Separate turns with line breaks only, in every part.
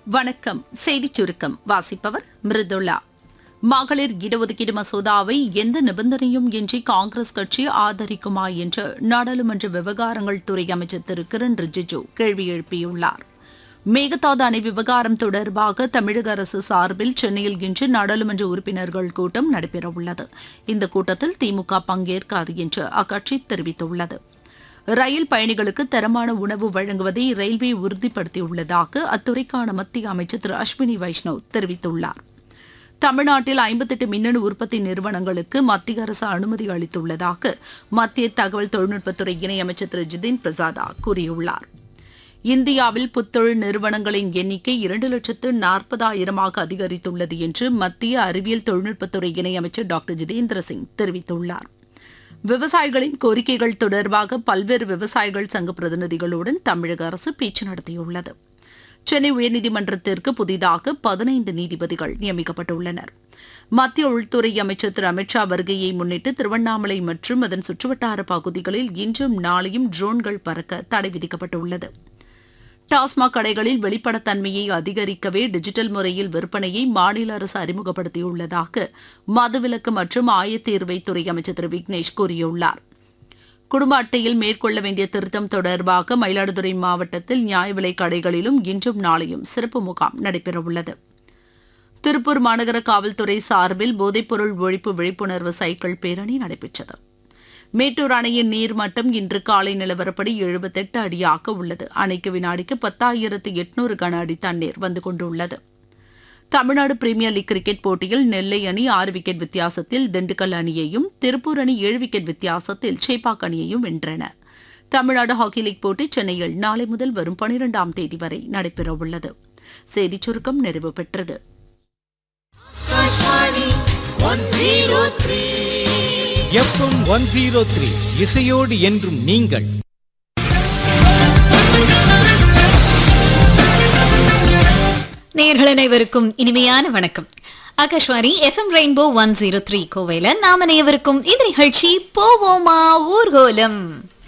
வணக்கம் செய்திச் சுருக்கம் வாசிப்பவர் மிருதுளா மகளிர் இடஒதுக்கீடு மசோதாவை எந்த நிபந்தனையும் இன்றி காங்கிரஸ் கட்சி ஆதரிக்குமா என்று நாடாளுமன்ற விவகாரங்கள் துறை அமைச்சர் திரு கிரண் ரிஜிஜு கேள்வி எழுப்பியுள்ளார் மேகதாது அணை விவகாரம் தொடர்பாக தமிழக அரசு சார்பில் சென்னையில் இன்று நாடாளுமன்ற உறுப்பினர்கள் கூட்டம் நடைபெறவுள்ளது இந்த கூட்டத்தில் திமுக பங்கேற்காது என்று அக்கட்சி தெரிவித்துள்ளது ரயில் பயணிகளுக்கு தரமான உணவு வழங்குவதை ரயில்வே உறுதிப்படுத்தியுள்ளதாக அத்துறைக்கான மத்திய அமைச்சர் திரு அஸ்வினி வைஷ்ணவ் தெரிவித்துள்ளார் தமிழ்நாட்டில் ஐம்பத்தெட்டு மின்னணு உற்பத்தி நிறுவனங்களுக்கு மத்திய அரசு அனுமதி அளித்துள்ளதாக மத்திய தகவல் தொழில்நுட்பத்துறை இணையமைச்சர் திரு ஜிதின் பிரசாதா கூறியுள்ளார் இந்தியாவில் புத்தொழில் நிறுவனங்களின் எண்ணிக்கை இரண்டு லட்சத்து நாற்பதாயிரமாக அதிகரித்துள்ளது என்று மத்திய அறிவியல் தொழில்நுட்பத்துறை இணையமைச்சர் டாக்டர் ஜிதேந்திர சிங் தெரிவித்துள்ளார் விவசாயிகளின் கோரிக்கைகள் தொடர்பாக பல்வேறு விவசாயிகள் சங்க பிரதிநிதிகளுடன் தமிழக அரசு பேச்சு நடத்தியுள்ளது சென்னை உயர்நீதிமன்றத்திற்கு புதிதாக பதினைந்து நீதிபதிகள் நியமிக்கப்பட்டுள்ளனர் மத்திய உள்துறை அமைச்சர் திரு அமித்ஷா வருகையை முன்னிட்டு திருவண்ணாமலை மற்றும் அதன் சுற்றுவட்டார பகுதிகளில் இன்றும் நாளையும் ட்ரோன்கள் பறக்க தடை விதிக்கப்பட்டுள்ளது டாஸ்மாக் கடைகளில் வெளிப்படத்தன்மையை அதிகரிக்கவே டிஜிட்டல் முறையில் விற்பனையை மாநில அரசு அறிமுகப்படுத்தியுள்ளதாக மதுவிலக்கு மற்றும் ஆயத்தீர்வைத்துறை அமைச்சர் திரு விக்னேஷ் கூறியுள்ளார் குடும்ப அட்டையில் மேற்கொள்ள வேண்டிய திருத்தம் தொடர்பாக மயிலாடுதுறை மாவட்டத்தில் நியாய விலைக் கடைகளிலும் இன்றும் நாளையும் சிறப்பு முகாம் நடைபெறவுள்ளது திருப்பூர் மாநகர காவல்துறை சார்பில் போதைப்பொருள் ஒழிப்பு விழிப்புணர்வு சைக்கிள் பேரணி நடைபெற்றது மேட்டூர் அணையின் நீர்மட்டம் இன்று காலை நிலவரப்படி எழுபத்தெட்டு அடியாக உள்ளது அணைக்கு வினாடிக்கு பத்தாயிரத்து எட்நூறு கன அடி தண்ணீர் வந்து கொண்டுள்ளது தமிழ்நாடு பிரீமியர் லீக் கிரிக்கெட் போட்டியில் நெல்லை அணி ஆறு விக்கெட் வித்தியாசத்தில் திண்டுக்கல் அணியையும் திருப்பூர் அணி ஏழு விக்கெட் வித்தியாசத்தில் சேப்பாக் அணியையும் வென்றன தமிழ்நாடு ஹாக்கி லீக் போட்டி சென்னையில் நாளை முதல் வரும் பனிரெண்டாம் தேதி வரை நடைபெறவுள்ளது செய்திச் சுருக்கம் நிறைவு பெற்றது
எஃப்எம் ஒன் ஜீரோ த்ரீ இசையோடு என்றும் நீங்கள்
நேயர்கள் அனைவருக்கும் இனிமையான வணக்கம் Akashvani FM rainbow one zero three கோவையில் நாம அனைவருக்கும் இந்த நிகழ்ச்சி போவோமா ஊர்கோலம்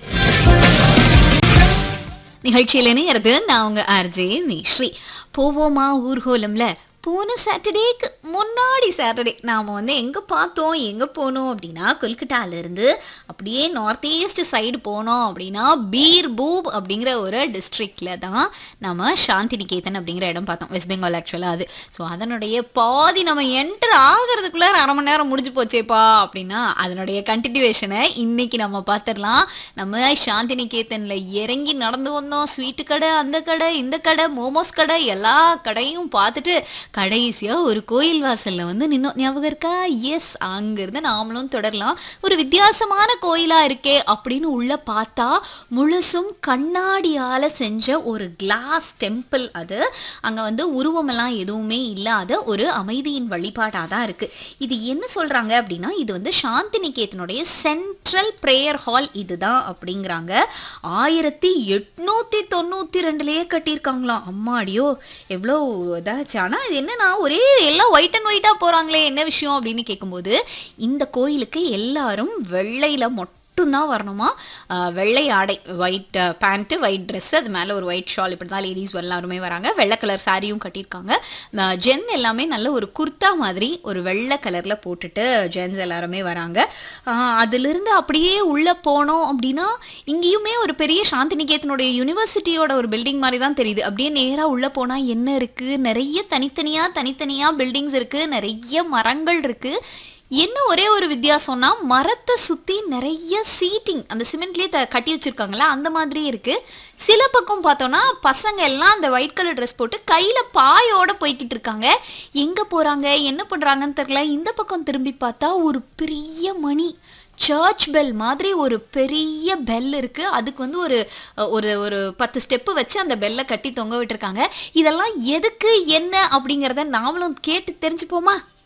நிகழ்ச்சியில் இணையிறது நான் உங்க ஆர்ஜே மிஸ்ரீ போவோமா ஊர்கோலம்ல போன சாட்டர்டேக்கு முன்னாடி சாட்டர்டே நாம் வந்து எங்கே பார்த்தோம் எங்கே போனோம் அப்படின்னா கொல்கட்டாலேருந்து அப்படியே நார்த் ஈஸ்ட் சைடு போனோம் அப்படின்னா பீர் பூப் அப்படிங்கிற ஒரு டிஸ்ட்ரிக்டில் தான் நம்ம சாந்தி நிகேதன் அப்படிங்கிற இடம் பார்த்தோம் வெஸ்ட் பெங்கால் ஆக்சுவலாக அது ஸோ அதனுடைய பாதி நம்ம என்டர் ஆகிறதுக்குள்ளே அரை மணி நேரம் முடிஞ்சு போச்சேப்பா அப்படின்னா அதனுடைய கண்டினியூவேஷனை இன்னைக்கு நம்ம பார்த்துடலாம் நம்ம சாந்தி நிகேதனில் இறங்கி நடந்து வந்தோம் ஸ்வீட்டு கடை அந்த கடை இந்த கடை மோமோஸ் கடை எல்லா கடையும் பார்த்துட்டு கடைசியாக ஒரு கோயில் வாசலில் வந்து நின்னோம் ஞாபகம் இருக்கா எஸ் அங்கேருந்து நாமளும் தொடரலாம் ஒரு வித்தியாசமான கோயிலாக இருக்கே அப்படின்னு உள்ளே பார்த்தா முழுசும் கண்ணாடியால் செஞ்ச ஒரு கிளாஸ் டெம்பிள் அது அங்கே வந்து உருவமெல்லாம் எதுவுமே இல்லாத ஒரு அமைதியின் வழிபாடாக தான் இருக்குது இது என்ன சொல்கிறாங்க அப்படின்னா இது வந்து சாந்தி நிகேதனுடைய சென்ட்ரல் ப்ரேயர் ஹால் இதுதான் அப்படிங்கிறாங்க ஆயிரத்தி எட்நூற்றி தொண்ணூற்றி ரெண்டுலேயே கட்டியிருக்காங்களாம் அம்மாடியோ எவ்வளோ இதாச்சு ஆனால் இது என்னன்னா ஒரே எல்லாம் ஒயிட் அண்ட் ஒயிட்டாக போகிறாங்களே என்ன விஷயம் அப்படின்னு கேட்கும்போது இந்த கோயிலுக்கு எல்லாரும் வெள்ளையில் மொட்டை மட்டும்தான் வரணுமா ஆஹ் வெள்ளை ஆடை ஒயிட் பேண்ட்டு ஒயிட் ட்ரெஸ் அது மேலே ஒரு ஒயிட் ஷால் இப்படி தான் லேடிஸ் எல்லாருமே வராங்க வெள்ளை கலர் சாரியும் கட்டியிருக்காங்க ஜென் எல்லாமே நல்ல ஒரு குர்த்தா மாதிரி ஒரு வெள்ளை கலரில் போட்டுட்டு ஜென்ஸ் எல்லாருமே வராங்க ஆஹ் அதிலிருந்து அப்படியே உள்ளே போனோம் அப்படின்னா இங்கேயுமே ஒரு பெரிய சாந்தி நிகேதனுடைய யூனிவர்சிட்டியோட ஒரு பில்டிங் மாதிரி தான் தெரியுது அப்படியே நேராக உள்ளே போனால் என்ன இருக்குது நிறைய தனித்தனியாக தனித்தனியாக பில்டிங்ஸ் இருக்குது நிறைய மரங்கள் இருக்குது என்ன ஒரே ஒரு வித்தியாசம்னா மரத்தை சுற்றி நிறைய சீட்டிங் அந்த சிமெண்ட்லேயே த கட்டி வச்சுருக்காங்களா அந்த மாதிரி இருக்குது சில பக்கம் பார்த்தோன்னா பசங்க எல்லாம் அந்த ஒயிட் கலர் ட்ரெஸ் போட்டு கையில் பாயோட போய்கிட்டு இருக்காங்க எங்கே போகிறாங்க என்ன பண்ணுறாங்கன்னு தெரில இந்த பக்கம் திரும்பி பார்த்தா ஒரு பெரிய மணி சர்ச் பெல் மாதிரி ஒரு பெரிய பெல் இருக்குது அதுக்கு வந்து ஒரு ஒரு ஒரு பத்து ஸ்டெப்பு வச்சு அந்த பெல்லை கட்டி தொங்க விட்டுருக்காங்க இதெல்லாம் எதுக்கு என்ன அப்படிங்கிறத நாமளும் கேட்டு தெரிஞ்சுப்போமா